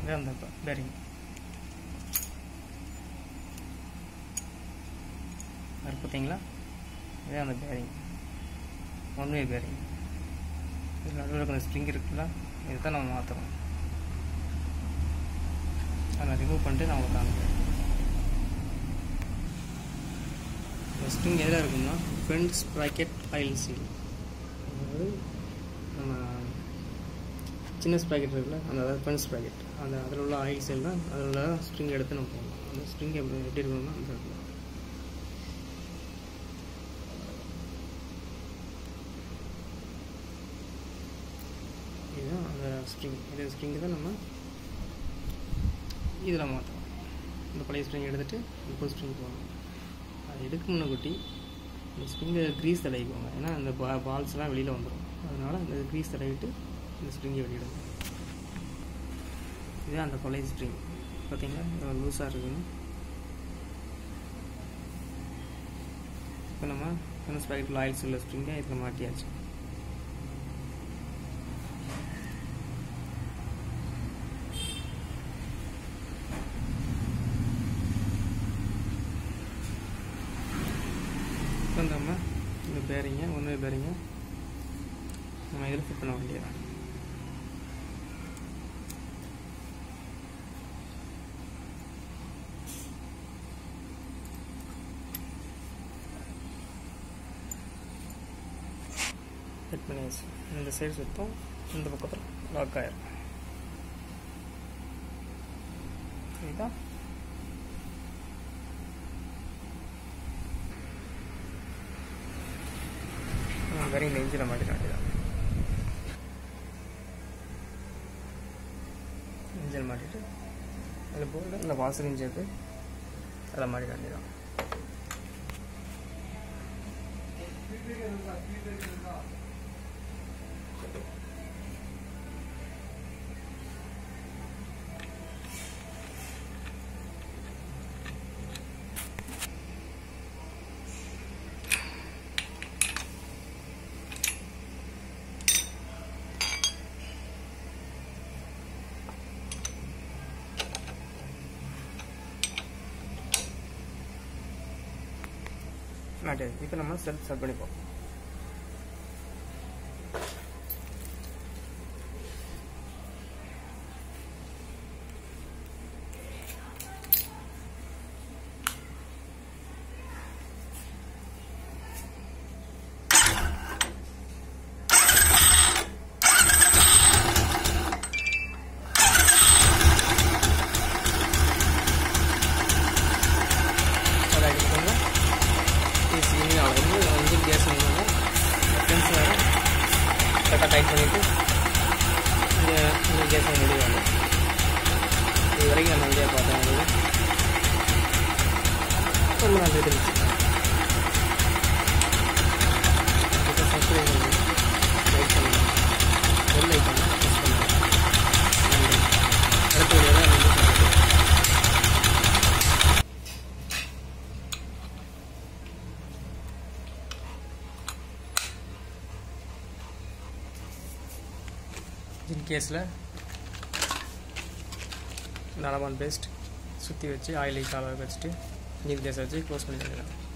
இது அந்த பேரிங் அது பார்த்தீங்களா இதே அந்த பேரிங் ஒன் வே பேரிங் இது நடுவில் இருக்கிற ஸ்ப்ரிங் இருக்குல்ல இதை தான் நம்ம மாற்றுறோம் அதை ரிமூவ் பண்ணிட்டு நான் உங்களுக்கு காமிக்கிறேன் இந்த ஸ்ப்ரிங் எதில் இருக்கும்னா ஃப்ரண்ட் ஸ்ப்ராக்கெட் ஆயில் சீல் அதாவது நம்ம சின்ன ஸ்ப்ராக்கெட் இருக்குல்ல அந்த அதாவது ஃப்ரண்ட் ஸ்ப்ராக்கெட் அந்த அதில் உள்ள ஆயில் சீல் தான் அதில் உள்ள ஸ்ப்ரிங் எடுத்து நம்ம போகணும் அந்த ஸ்ப்ரிங் எப்படி எப்படி இருக்கணும்னா அந்த இடத்துல இதுதான் அந்த ஸ்ப்ரிங் இந்த ஸ்ப்ரிங்கு தான் நம்ம இதில் மாற்றணும் இந்த பழைய ஸ்ப்ரிங் எடுத்துகிட்டு இந்த புது ஸ்ப்ரிங் போகணும் அது எடுக்க முன்னக்குட்டி இந்த ஸ்ப்ரிங்கை க்ரீஸ் தடவிக்குவாங்க ஏன்னா அந்த பா பால்ஸ்லாம் வெளியில் வந்துடும் அதனால் அந்த க்ரீஸ் தடவிட்டு இந்த ஸ்ப்ரிங்கை வெளியிடுங்க இதுதான் அந்த பழைய ஸ்ப்ரிங் பார்த்தீங்களா லூஸாக இருக்குன்னு இப்போ நம்ம ஃபினஸ் பேக்கெட்டில் ஆயில்ஸ் உள்ள ஸ்ப்ரிங்கை இதில் மாட்டியாச்சு இப்போ நம்ம இந்த பேரிங்க ஒன்று பேரிங்க நம்ம இதில் ஃபிட் பண்ண வேண்டியதான் ஃபிட் பண்ணியாச்சு இந்த சைடு சுத்தம் இந்த பக்கத்தில் லாக் ஆயிரும் சரிதா வெறும் நெஞ்சில் மாட்டிட வேண்டியதான் நெஞ்சில் மாட்டிட்டு அதில் போட்டு இந்த வாசலையும் சேர்த்து அதில் மாட்டிட வேண்டியதான் மாட்டியாச்சு இப்போ நம்ம செல்ஃப் செட் பண்ணிப்போம் அதை அடிக்கணும் ஈஸி அவ்வளோ வந்து வந்து கேஸ் வந்து ஃப்ரெண்ட்ஸ் வேறு கரெக்டாக டைட் பண்ணிவிட்டு இந்த இந்த கேஸை முடிவாங்க இது வரைக்கும் நம்ம இந்தியா பார்த்தோம் உங்களுக்கு ரொம்ப நல்ல இது இருந்துச்சு இப்போ சப்ஸ்கிரைப் பண்ணுங்க லைக் பண்ணுங்க பெல் ஐக்கான ப்ரெஸ் பண்ணுங்க நன்றி. அடுத்த வீடியோவில் வந்து சந்திப்போம் இன் கேஸில் நலமான் பேஸ்ட் சுற்றி வச்சு ஆயிலை கால வச்சுட்டு நீர் கேஸை வச்சு க்ளோஸ் பண்ணிடலாம்